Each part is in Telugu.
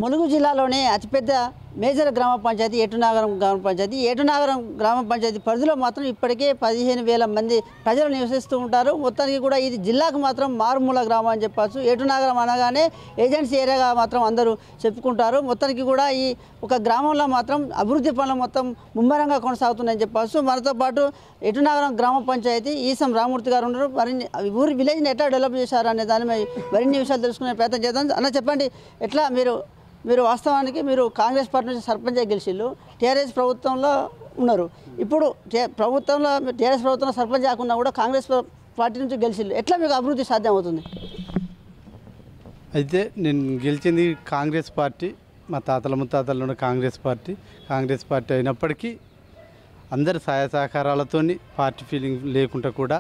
ములుగు జిల్లాలోనే అతిపెద్ద మేజర్ గ్రామ పంచాయతీ ఏటునాగరం గ్రామ పంచాయతీ ఏటునాగరం గ్రామ పంచాయతీ పరిధిలో మాత్రం ఇప్పటికే పదిహేను వేల మంది ప్రజలు నివసిస్తూ ఉంటారు మొత్తానికి కూడా ఇది జిల్లాకు మాత్రం మారుమూల గ్రామం అని చెప్పచ్చు ఏటునాగరం అనగానే ఏజెన్సీ ఏరియాగా మాత్రం అందరూ చెప్పుకుంటారు మొత్తానికి కూడా ఈ ఒక గ్రామంలో మాత్రం అభివృద్ధి పనులు మొత్తం ముమ్మరంగా కొనసాగుతున్నాయని చెప్పచ్చు మనతో పాటు ఎటునాగరం గ్రామ పంచాయతీ ఈసం రామూర్తి గారు ఉన్నారు మరిన్ని ఊరి విలేజ్ని ఎట్లా డెవలప్ చేశారు అనే దానిపై మరిన్ని విషయాలు తెలుసుకునే ప్రయత్నం చేద్దాం అన్న చెప్పండి ఎట్లా మీరు మీరు వాస్తవానికి మీరు కాంగ్రెస్ పార్టీ నుంచి సర్పంచ్ గెలిచిళ్ళు టీఆర్ఎస్ ప్రభుత్వంలో ఉన్నారు ఇప్పుడు టే- ప్రభుత్వంలో మీరు టీఆర్ఎస్ ప్రభుత్వంలో సర్పంచ్ కాకుండా కూడా కాంగ్రెస్ ప్ర- పార్టీ నుంచి గెలిచిళ్ళు ఎట్లా మీకు అభివృద్ధి సాధ్యం అవుతుంది అయితే నేను గెలిచింది కాంగ్రెస్ పార్టీ మా తాతల ముత్తాతల ఉన్న కాంగ్రెస్ పార్టీ కాంగ్రెస్ పార్టీ అయినప్పటికీ అందరి సహాయ సహకారాలతోని పార్టీ ఫీలింగ్ లేకుండా కూడా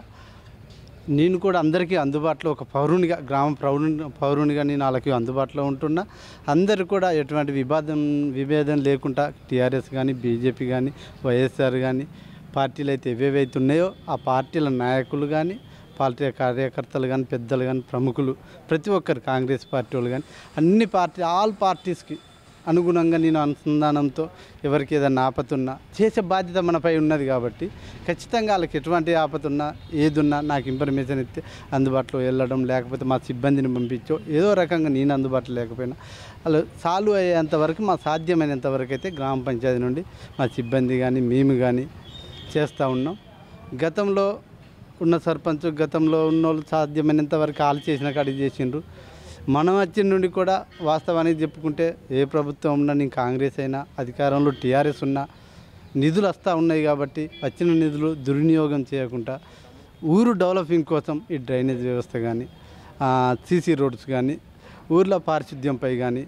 నేను కూడా అందరికీ అందుబాటులో ఒక పౌరునిగా గ్రామ పౌరుని పౌరునిగా నేను వాళ్ళకి అందుబాటులో ఉంటున్నా అందరు కూడా ఎటువంటి వివాదం విభేదం లేకుండా టీఆర్ఎస్ కానీ బీజేపీ కానీ వైఎస్ఆర్ కానీ పార్టీలు అయితే ఏవేవైతే ఉన్నాయో ఆ పార్టీల నాయకులు కానీ పార్టీ కార్యకర్తలు కానీ పెద్దలు కానీ ప్రముఖులు ప్రతి ఒక్కరు కాంగ్రెస్ పార్టీ వాళ్ళు కానీ అన్ని పార్టీ ఆల్ పార్టీస్కి అనుగుణంగా నేను అనుసంధానంతో ఎవరికి ఏదైనా ఆపతున్నా చేసే బాధ్యత మనపై ఉన్నది కాబట్టి ఖచ్చితంగా వాళ్ళకి ఎటువంటి ఆపతున్నా ఏదున్నా నాకు ఇన్ఫర్మేషన్ ఇస్తే అందుబాటులో వెళ్ళడం లేకపోతే మా సిబ్బందిని పంపించో ఏదో రకంగా నేను అందుబాటులో లేకపోయినా వాళ్ళు సాల్వ్ అయ్యేంత వరకు మా సాధ్యమైనంత వరకు అయితే గ్రామ పంచాయతీ నుండి మా సిబ్బంది కానీ మేము కానీ చేస్తూ ఉన్నాం గతంలో ఉన్న సర్పంచ్ గతంలో ఉన్న వాళ్ళు సాధ్యమైనంత వరకు వాళ్ళు చేసిన కాడికి చేసిండ్రు మనం వచ్చిన నుండి కూడా వాస్తవానికి చెప్పుకుంటే ఏ ప్రభుత్వం ఉన్నా నేను కాంగ్రెస్ అయినా అధికారంలో టీఆర్ఎస్ ఉన్నా నిధులు వస్తూ ఉన్నాయి కాబట్టి వచ్చిన నిధులు దుర్వినియోగం చేయకుండా ఊరు డెవలపింగ్ కోసం ఈ డ్రైనేజ్ వ్యవస్థ కానీ సీసీ రోడ్స్ కానీ ఊర్లో పారిశుద్ధ్యంపై కానీ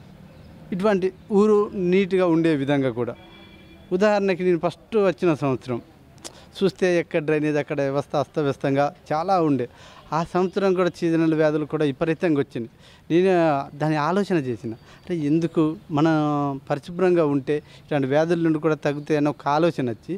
ఇటువంటి ఊరు నీట్గా ఉండే విధంగా కూడా ఉదాహరణకి నేను ఫస్ట్ వచ్చిన సంవత్సరం చూస్తే ఎక్కడ డ్రైనేజ్ అక్కడ వ్యవస్థ అస్తవ్యస్తంగా చాలా ఉండే ఆ సంవత్సరం కూడా సీజనల్ వ్యాధులు కూడా విపరీతంగా వచ్చినాయి నేను దాని ఆలోచన చేసిన అంటే ఎందుకు మన పరిశుభ్రంగా ఉంటే ఇట్లాంటి వ్యాధుల నుండి కూడా తగ్గుతాయి అన్న ఒక ఆలోచన వచ్చి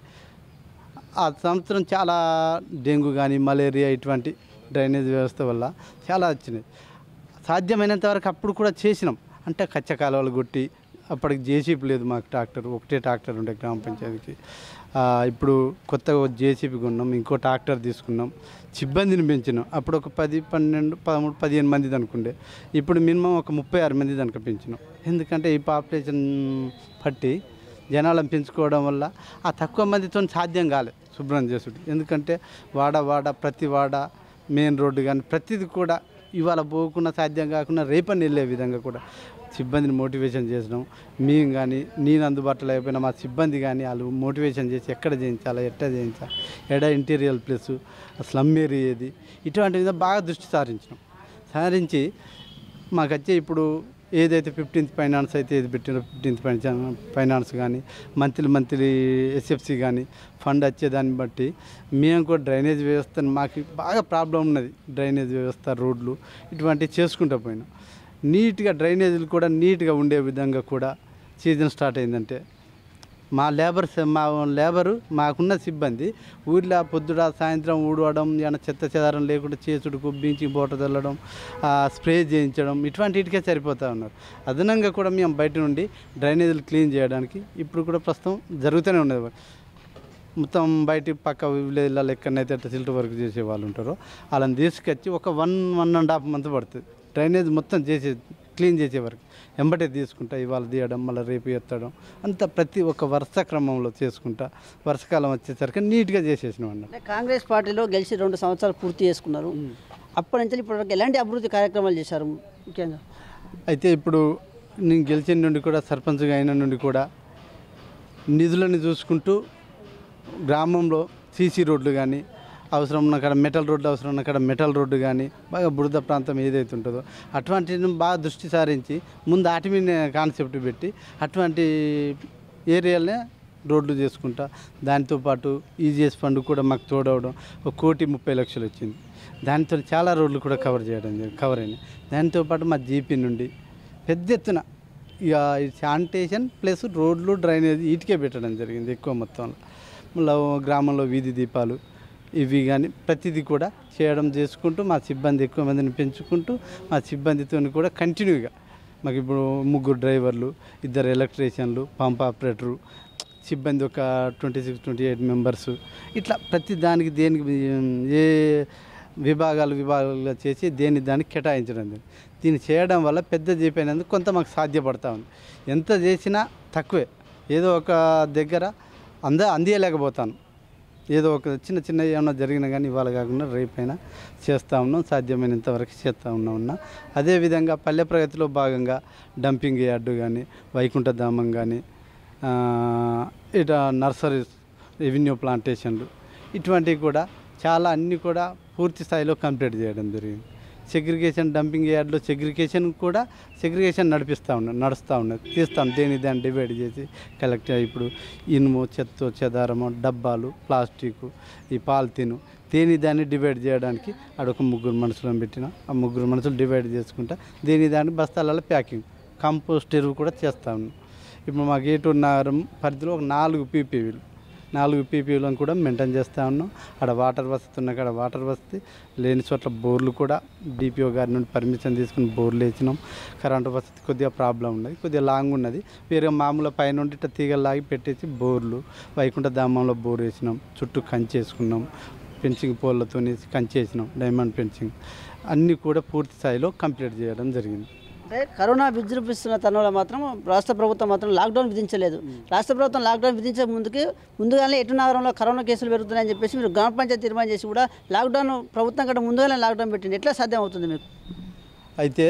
ఆ సంవత్సరం చాలా డెంగ్యూ కానీ మలేరియా ఇటువంటి డ్రైనేజ్ వ్యవస్థ వల్ల చాలా వచ్చినాయి సాధ్యమైనంత వరకు అప్పుడు కూడా చేసినాం అంటే కచ్చ కాలువలు కొట్టి అప్పటికి జేసీపీ లేదు మాకు ట్రాక్టర్ ఒకటే ట్రాక్టర్ ఉండే గ్రామ పంచాయతీకి ఆ, ఇప్పుడు కొత్తగా జేసీపీ కొన్నాం ఇంకో ట్రాక్టర్ తీసుకున్నాం సిబ్బందిని పెంచినాం అప్పుడు ఒక పది పన్నెండు పదమూడు పదిహేను మంది అనుకుండే ఇప్పుడు మినిమం ఒక ముప్పై ఆరు మంది దానికి పెంచినాం ఎందుకంటే ఈ పాపులేషన్ బట్టి జనాలను పెంచుకోవడం వల్ల ఆ తక్కువ మందితో సాధ్యం కాలే శుభ్రం చేసుడు ఎందుకంటే వాడ వాడ ప్రతి వాడ మెయిన్ రోడ్డు కానీ ప్రతిది కూడా ఇవాళ పోకుండా సాధ్యం కాకుండా రేపని వెళ్ళే విధంగా కూడా సిబ్బందిని మోటివేషన్ చేసినాం మేము కానీ నేను అందుబాటులో లేకపోయినా మా సిబ్బంది కానీ వాళ్ళు మోటివేషన్ చేసి ఎక్కడ చేయించాలా ఎట్లా చేయించాలి ఎడ ఇంటీరియల్ ప్లేస్ స్లమ్ ఏరియా ఏది ఇటువంటి మీద బాగా దృష్టి సారించినాం సారించి మాకు వచ్చే ఇప్పుడు ఏదైతే ఫిఫ్టీన్త్ ఫైనాన్స్ అయితే ఏది పెట్టినో ఫిఫ్టీన్త్ ఫైనాన్స్ కానీ మంత్లీ మంత్లీ ఎస్ఎఫ్సి కానీ ఫండ్ వచ్చేదాన్ని బట్టి మేము కూడా డ్రైనేజ్ వ్యవస్థను మాకు బాగా ప్రాబ్లం ఉన్నది డ్రైనేజ్ వ్యవస్థ రోడ్లు ఇటువంటివి చేసుకుంటూ పోయినాం నీట్గా డ్రైనేజీలు కూడా నీట్గా ఉండే విధంగా కూడా సీజన్ స్టార్ట్ అయిందంటే మా లేబర్ మా లేబరు మాకున్న సిబ్బంది ఊర్లో పొద్దుట సాయంత్రం ఊడవడం ఏమైనా చెత్త చెదారం లేకుండా చేసుడు కుబ్బించి బోట చల్లడం ఆ, స్ప్రే చేయించడం ఇటువంటికే సరిపోతూ ఉన్నారు అదనంగా కూడా మేము బయట నుండి డ్రైనేజీలు క్లీన్ చేయడానికి ఇప్పుడు కూడా ప్రస్తుతం జరుగుతూనే ఉన్నది మొత్తం బయట పక్క విలేజ్లలో ఎక్కడైతే సిల్ట్ వర్క్ చేసే వాళ్ళు ఉంటారో వాళ్ళని తీసుకొచ్చి ఒక one one and half month పడుతుంది డ్రైనేజ్ మొత్తం చేసే క్లీన్ చేసే వరకు ఎంబటే తీసుకుంటా ఇవాళ తీయడం మళ్ళీ రేపు ఎత్తడం అంత ప్రతి ఒక్క వరుస క్రమంలో చేసుకుంటా వర్షాకాలం వచ్చేసరికి నీట్గా చేసేసినాం అన్నమాట అంటే కాంగ్రెస్ పార్టీలో గెలిచి రెండు సంవత్సరాలు పూర్తి చేసుకున్నారు అప్పటి నుంచి ఇప్పటి వరకు ఎలాంటి అభివృద్ధి కార్యక్రమాలు చేశారు ముఖ్యంగా అయితే ఇప్పుడు నేను గెలిచిన నుండి కూడా సర్పంచ్గా అయిన నుండి కూడా నిధులను చూసుకుంటూ గ్రామంలో సీసీ రోడ్లు కానీ అవసరం ఉన్న కాడ మెటల్ రోడ్డు అవసరం ఉన్న కాడ మెటల్ రోడ్డు కానీ బాగా బురద ప్రాంతం ఏదైతే ఉంటుందో అటువంటి బాగా దృష్టి సారించి ముందు వాటి మీద కాన్సెప్ట్ పెట్టి అటువంటి ఏరియాలనే రోడ్లు చేసుకుంటా దాంతో పాటు ఈజీఎస్ ఫండ్ కూడా మాకు తోడవడం ఒక కోటి ముప్పై లక్షలు వచ్చింది దాంతో చాలా రోడ్లు కూడా కవర్ చేయడం జరిగింది కవర్ అయినాయి దాంతో పాటు మా జీపీ నుండి పెద్ద ఎత్తున ఇక ఈ శానిటేషన్ ప్లస్ రోడ్లు డ్రైనేజ్ వీటికే పెట్టడం జరిగింది ఎక్కువ మొత్తంలో మళ్ళీ గ్రామంలో వీధి దీపాలు ఇవి కానీ ప్రతిదీ కూడా చేయడం చేసుకుంటూ మా సిబ్బంది ఎక్కువ మందిని పెంచుకుంటూ మా సిబ్బందితో కూడా కంటిన్యూగా మాకు ఇప్పుడు ముగ్గురు డ్రైవర్లు ఇద్దరు ఎలక్ట్రీషియన్లు పంప్ ఆపరేటరు సిబ్బంది ఒక twenty six twenty eight members ఇట్లా ప్రతి దానికి దేనికి ఏ విభాగాలు విభాగాలుగా చేసి దేని దానికి కేటాయించడం జరిగింది. దీన్ని చేయడం వల్ల పెద్ద చేపోయినందుకు కొంత మాకు సాధ్యపడతా ఉంది ఎంత చేసినా తక్కువే ఏదో ఒక దగ్గర అంద అందియలేకపోతాను ఏదో ఒక చిన్న చిన్న ఏమన్నా జరిగినా కానీ ఇవాళ కాకుండా రేపైనా చేస్తూ ఉన్నాం సాధ్యమైనంత వరకు చేస్తూ ఉన్నాం ఉన్నా అదేవిధంగా పల్లె ప్రగతిలో భాగంగా డంపింగ్ యార్డు కానీ వైకుంఠధామం కానీ ఆ, ఇట నర్సరీస్ రెవెన్యూ ప్లాంటేషన్లు ఇటువంటివి కూడా చాలా అన్నీ కూడా పూర్తి స్థాయిలో కంప్లీట్ చేయడం జరిగింది సెగ్రిగేషన్ డంపింగ్ యార్డ్లో సెగ్రిగేషన్ కూడా సెగ్రిగేషన్ నడిపిస్తూ ఉన్నాం నడుస్తూ ఉన్నది తీస్తాం దేని దాన్ని డివైడ్ చేసి కలెక్ట్ ఇప్పుడు ఇనుము చెత్త చెదారము డబ్బాలు ప్లాస్టిక్ ఈ పాలిథీను దేని దాన్ని డివైడ్ చేయడానికి అడొక ముగ్గురు మనుషులను పెట్టిన ఆ ముగ్గురు మనుషులు డివైడ్ చేసుకుంటా దేని దాన్ని బస్తాలలో ప్యాకింగ్ కంపోస్ట్ ఎరువు కూడా చేస్తా ఉన్నాం ఇప్పుడు మాకు ఏటూరు నగరం పరిధిలో ఒక నాలుగు పీపీవీలు నాలుగు పీపీలను కూడా మెయింటైన్ చేస్తూ ఉన్నాం అక్కడ వాటర్ వసతి ఉన్న కాడ వాటర్ వసతి లేని చోట్ల బోర్లు కూడా డిపిఓ గారి నుండి పర్మిషన్ తీసుకుని బోర్లు వేసినాం కరెంటు వసతి కొద్దిగా ప్రాబ్లం ఉన్నది కొద్దిగా లాంగ్ ఉన్నది వేరే మామూలు పైనుండి ఇట్లా తీగలు లాగి పెట్టేసి బోర్లు వైకుంఠ ధామంలో బోర్ వేసినాం చుట్టూ కంచి వేసుకున్నాం ఫెన్సింగ్ పోల్లతో కంచి వేసినాం డైమండ్ ఫెన్సింగ్ అన్నీ కూడా పూర్తి స్థాయిలో కంప్లీట్ చేయడం జరిగింది అంటే కరోనా విజృంభిస్తున్న తరుణంలో మాత్రం రాష్ట్ర ప్రభుత్వం మాత్రం లాక్డౌన్ విధించలేదు రాష్ట్ర ప్రభుత్వం లాక్డౌన్ విధించే ముందుకి ముందుగానే ఎటు నగరంలో కరోనా కేసులు పెరుగుతున్నాయని చెప్పేసి మీరు గ్రామ పంచాయతీ తీర్మానం చేసి కూడా లాక్డౌన్ ప్రభుత్వం కంటే ముందుగానే లాక్డౌన్ పెట్టింది ఎట్లా సాధ్యం అవుతుంది మీకు అయితే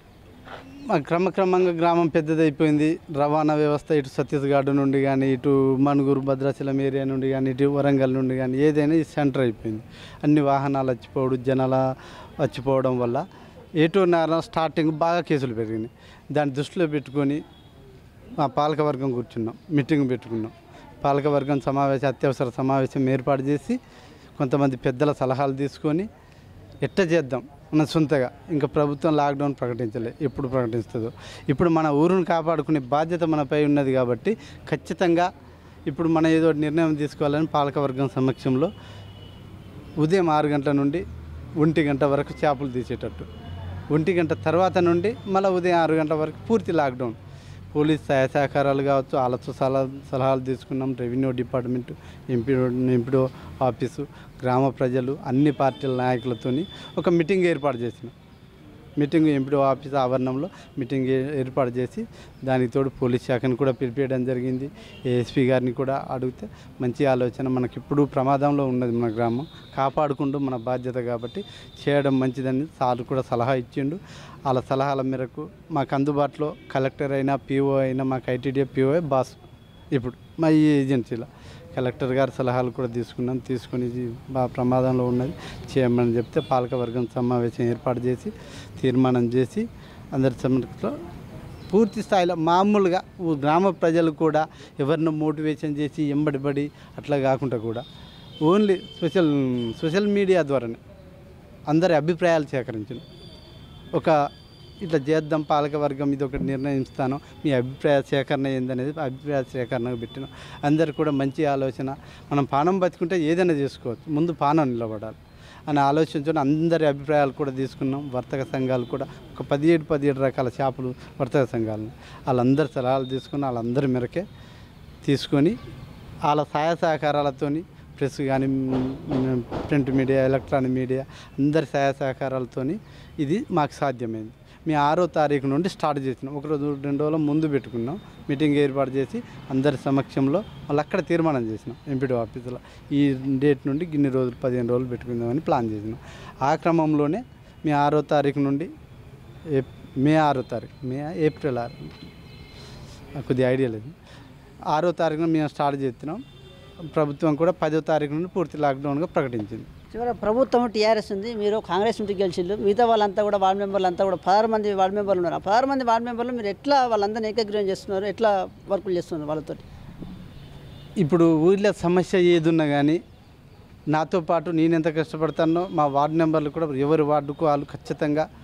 మా క్రమక్రమంగా గ్రామం పెద్దదైపోయింది రవాణా వ్యవస్థ ఇటు ఛత్తీస్గఢ్ నుండి కానీ ఇటు మణుగూరు భద్రాచలం ఏరియా నుండి కానీ ఇటు వరంగల్ నుండి కానీ ఏదైనా ఈ సెంటర్ అయిపోయింది అన్ని వాహనాలు వచ్చిపోవడం జనాల వచ్చిపోవడం వల్ల ఏటూ నారా స్టార్టింగ్ బాగా కేసులు పెరిగినాయి దాన్ని దృష్టిలో పెట్టుకొని మా పాలకవర్గం కూర్చున్నాం మీటింగ్ పెట్టుకున్నాం పాలకవర్గం సమావేశం అత్యవసర సమావేశం ఏర్పాటు చేసి కొంతమంది పెద్దల సలహాలు తీసుకొని ఎట్ట చేద్దాం మన సొంతగా ఇంకా ప్రభుత్వం లాక్డౌన్ ప్రకటించలే ఎప్పుడు ప్రకటిస్తుందో ఇప్పుడు మన ఊరును కాపాడుకునే బాధ్యత మనపై ఉన్నది కాబట్టి ఖచ్చితంగా ఇప్పుడు మనం ఏదో ఒకటి నిర్ణయం తీసుకోవాలని పాలకవర్గం సమక్షంలో ఉదయం ఆరు గంటల నుండి ఒంటి గంట వరకు చేపలు తీసేటట్టు ఒంటి గంట తర్వాత నుండి మళ్ళీ ఉదయం ఆరు గంటల వరకు పూర్తి లాక్డౌన్ పోలీస్ సహాయ సహకారాలు కావచ్చు వాళ్ళతో సలహా సలహాలు తీసుకున్నాం revenue department MP MPDO office గ్రామ ప్రజలు అన్ని పార్టీల నాయకులతోని ఒక మీటింగ్ ఏర్పాటు చేసినాం మీటింగ్ ఎంపీడో ఆఫీస్ ఆవరణంలో మీటింగ్ ఏ- ఏర్పాటు చేసి దానికి తోడు పోలీస్ శాఖను కూడా పిలిపించడం జరిగింది ఏఎస్పీ గారిని కూడా అడిగితే మంచి ఆలోచన మనకి ఇప్పుడు ప్రమాదంలో ఉన్నది మన గ్రామం కాపాడుకుంటూ మన బాధ్యత కాబట్టి చేయడం మంచిదని సార్ కూడా సలహా ఇచ్చిండు వాళ్ళ సలహాల మేరకు మాకు అందుబాటులో కలెక్టర్ అయినా పీఓ అయినా మాకు ఐటీడీఏ పీఓ బాస్ ఇప్పుడు మా ఈ ఏజెన్సీలో కలెక్టర్ గారి సలహాలు కూడా తీసుకున్నాం తీసుకుని ఇది బాగా ప్రమాదంలో ఉన్నది చేయమని చెప్తే పాలకవర్గం సమావేశం ఏర్పాటు చేసి తీర్మానం చేసి అందరి సమక్షంలో పూర్తి స్థాయిలో మామూలుగా ఊ- గ్రామ ప్రజలు కూడా ఎవరినో మోటివేషన్ చేసి ఎంబడిపడి అట్లా కాకుండా కూడా ఓన్లీ సోషల్ సోషల్ మీడియా ద్వారానే అందరి అభిప్రాయాలు సేకరించడం ఒక ఇట్లా చేద్దాం పాలకవర్గం ఇది ఒకటి నిర్ణయిస్తాను మీ అభిప్రాయ సేకరణ ఏందనేది అభిప్రాయ సేకరణకు పెట్టినాం అందరు కూడా మంచి ఆలోచన మనం పానం బతుకుంటే ఏదైనా చేసుకోవచ్చు ముందు పానం నిలబడాలి అని ఆలోచించుకొని అందరి అభిప్రాయాలు కూడా తీసుకున్నాం వర్తక సంఘాలు కూడా ఒక పదిహేడు పదిహేడు రకాల చేపలు వర్తక సంఘాలు వాళ్ళందరి సలహాలు తీసుకుని వాళ్ళందరి మేరకే తీసుకొని వాళ్ళ సహాయ సహకారాలతోని ప్రెస్ కానీ ప్రింట్ మీడియా ఎలక్ట్రానిక్ మీడియా అందరి సహాయ సహకారాలతోని ఇది మాకు సాధ్యమైంది మేము ఆరో తారీఖు నుండి స్టార్ట్ చేసినాం ఒక రోజు రెండు రోజుల ముందు పెట్టుకున్నాం మీటింగ్ ఏర్పాటు చేసి అందరి సమక్షంలో మళ్ళీ అక్కడ తీర్మానం చేసినాం ఎంపీడీ ఆఫీసులో ఈ డేట్ నుండి ఇన్ని రోజులు పదిహేను రోజులు పెట్టుకుందామని ప్లాన్ చేసినాం ఆ క్రమంలోనే మీ ఆరో తారీఖు నుండి ఏప్- మే ఆరో తారీఖు మే ఏప్రిల్ ఆరు నాకు కొద్దిగా ఐడియా లేదు ఆరో తారీఖున మేము స్టార్ట్ చేస్తున్నాం ప్రభుత్వం కూడా పదో తారీఖు నుండి పూర్తి లాక్డౌన్గా ప్రకటించింది చివరి ప్రభుత్వం టీఆర్ఎస్ ఉంది మీరు కాంగ్రెస్ నుండి గెలిచిండ్రు మిగతా వాళ్ళంతా కూడా వార్డు మెంబర్లు అంతా కూడా పదహారు మంది వార్డు మెంబర్లు ఉన్నారు ఆ పదహారు మంది వార్డు మెంబర్లు మీరు ఎట్లా వాళ్ళందరినీ ఏకగ్రీవం చేస్తున్నారు ఎట్లా వర్కులు చేస్తున్నారు వాళ్ళతో ఇప్పుడు ఊళ్ళో సమస్య ఏదున్నా కానీ నాతో పాటు నేను ఎంత కష్టపడతానో మా వార్డు మెంబర్లు కూడా ఎవరి వార్డుకు వాళ్ళు ఖచ్చితంగా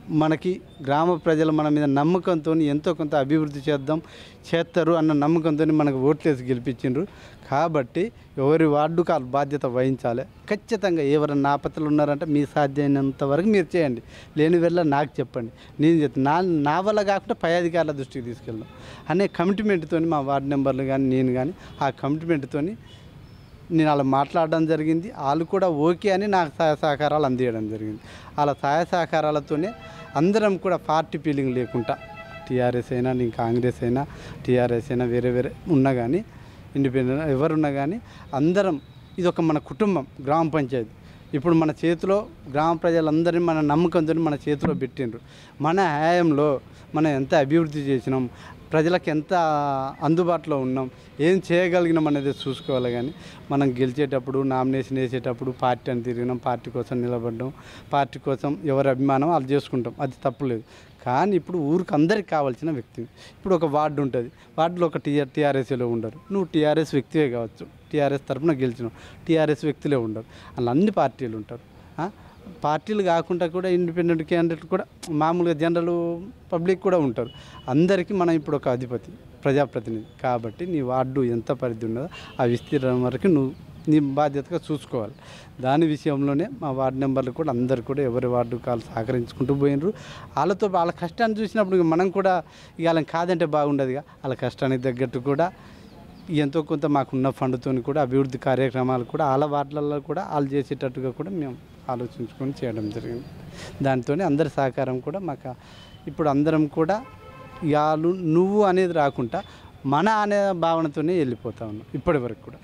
మనకి గ్రామ ప్రజలు మన మీద నమ్మకంతో ఎంతో కొంత అభివృద్ధి చేద్దాం చేస్తారు అన్న నమ్మకంతో మనకు ఓట్లేసి గెలిపించిండ్రు కాబట్టి ఎవరి వార్డుకు ఆ బాధ్యత వహించాలి ఖచ్చితంగా ఎవరైనా ఆపత్తులు ఉన్నారంటే మీ సాధ్యమైనంత వరకు మీరు చేయండి లేని వెళ్ళ నాకు చెప్పండి నేను చెప్తాను నా నా వల్ల కాకుండా పై అధికారుల దృష్టికి తీసుకెళ్దాం అనే కమిట్మెంట్తో మా వార్డు మెంబర్లు కానీ నేను కానీ ఆ కమిట్మెంట్తో నేను అలా మాట్లాడడం జరిగింది వాళ్ళు కూడా ఓకే అని నాకు సహాయ సహకారాలు అందియడం జరిగింది వాళ్ళ సహాయ సహకారాలతోనే అందరం కూడా పార్టీ ఫీలింగ్ లేకుండా టీఆర్ఎస్ అయినా నేను కాంగ్రెస్ అయినా టీఆర్ఎస్ అయినా వేరే వేరే ఉన్నా కానీ ఇండిపెండెంట్ ఎవరున్నా కానీ అందరం ఇది ఒక మన కుటుంబం గ్రామ పంచాయతీ ఇప్పుడు మన చేతిలో గ్రామ ప్రజలందరినీ మన నమ్మకంతో మన చేతిలో పెట్టిండ్రు మన హయాంలో మనం ఎంత అభివృద్ధి చేసినాం ప్రజలకు ఎంత అందుబాటులో ఉన్నాం ఏం చేయగలిగినాం అనేది చూసుకోవాలి కానీ మనం గెలిచేటప్పుడు నామినేషన్ వేసేటప్పుడు పార్టీ అని తిరిగినాం పార్టీ కోసం నిలబడ్డాం పార్టీ కోసం ఎవరి అభిమానం వాళ్ళు చేసుకుంటాం అది తప్పులేదు కానీ ఇప్పుడు ఊరికి అందరికి కావాల్సిన వ్యక్తి ఇప్పుడు ఒక వార్డు ఉంటుంది వార్డులో ఒక టీఆర్ టీఆర్ఎస్లో ఉండరు నువ్వు టీఆర్ఎస్ వ్యక్తివే కావచ్చు టీఆర్ఎస్ తరఫున గెలిచినావు టీఆర్ఎస్ వ్యక్తులే ఉండరు అలా అన్ని పార్టీలు ఉంటారు ఆ? పార్టీలు కాకుండా కూడా ఇండిపెండెంట్ క్యాండిడేట్ కూడా మామూలుగా జనరల్ పబ్లిక్ కూడా ఉంటారు అందరికీ మనం ఇప్పుడు ఒక అధిపతి ప్రజాప్రతినిధి కాబట్టి నీ వార్డు ఎంత పరిధి ఉన్నదో ఆ విస్తీర్ణం వరకు నువ్వు నీ బాధ్యతగా చూసుకోవాలి దాని విషయంలోనే మా వార్డు నెంబర్లు కూడా అందరు కూడా ఎవరి వార్డు కాలు సహకరించుకుంటూ పోయినరు వాళ్ళతో వాళ్ళ కష్టాన్ని చూసినప్పుడు ఇక మనం కూడా ఇక వాళ్ళని కాదంటే బాగుండదుగా వాళ్ళ కష్టానికి తగ్గట్టు కూడా ఎంతో కొంత మాకున్న ఫండ్తో కూడా అభివృద్ధి కార్యక్రమాలు కూడా వాళ్ళ వార్డులలో కూడా వాళ్ళు చేసేటట్టుగా కూడా మేము ఆలోచించుకొని చేయడం జరిగింది దాంతోనే అందరి సహకారం కూడా మాకు ఇప్పుడు అందరం కూడా వాళ్ళు నువ్వు అనేది రాకుండా మన అనే భావనతోనే వెళ్ళిపోతా ఉన్నాం ఇప్పటి వరకు కూడా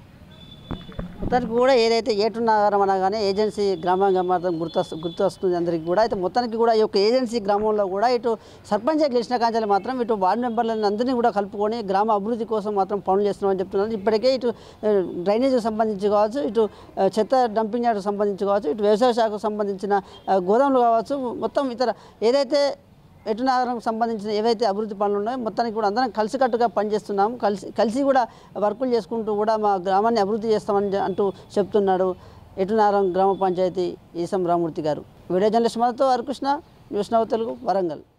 మొత్తానికి కూడా ఏదైతే ఏటు నగరం అనగానే ఏజెన్సీ గ్రామంగా మాత్రం గుర్తు గుర్తు వస్తుంది అందరికీ కూడా అయితే మొత్తానికి కూడా ఈ యొక్క ఏజెన్సీ గ్రామంలో కూడా ఇటు సర్పంచ్ గెలిచిన కాంచాలి మాత్రం ఇటు వార్డు మెంబర్లను అందరినీ కూడా కలుపుకొని గ్రామ అభివృద్ధి కోసం మాత్రం పనులు చేస్తున్నామని చెప్తున్నారు ఇప్పటికే ఇటు ఆ, డ్రైనేజీకి సంబంధించి కావచ్చు ఇటు ఆ, చెత్త డంపింగ్ యార్డ్కి సంబంధించి కావచ్చు ఇటు వ్యవసాయ శాఖకు సంబంధించిన ఆ, గోదాములు కావచ్చు మొత్తం ఇతర ఏదైతే ఎటు నగరంకు సంబంధించిన ఏవైతే అభివృద్ధి పనులు ఉన్నాయో మొత్తానికి కూడా అందరం కలిసికట్టుగా పనిచేస్తున్నాం కలిసి కలిసి కూడా వర్కులు చేసుకుంటూ కూడా మా గ్రామాన్ని అభివృద్ధి చేస్తామని జ- అంటూ చెప్తున్నాడు ఎటు నగరం గ్రామ పంచాయతీ ఈసం రామూర్తి గారు వీడియో జర్నలిస్ట్ మనతో హరికృష్ణ న్యూస్ నవ్ తెలుగు వరంగల్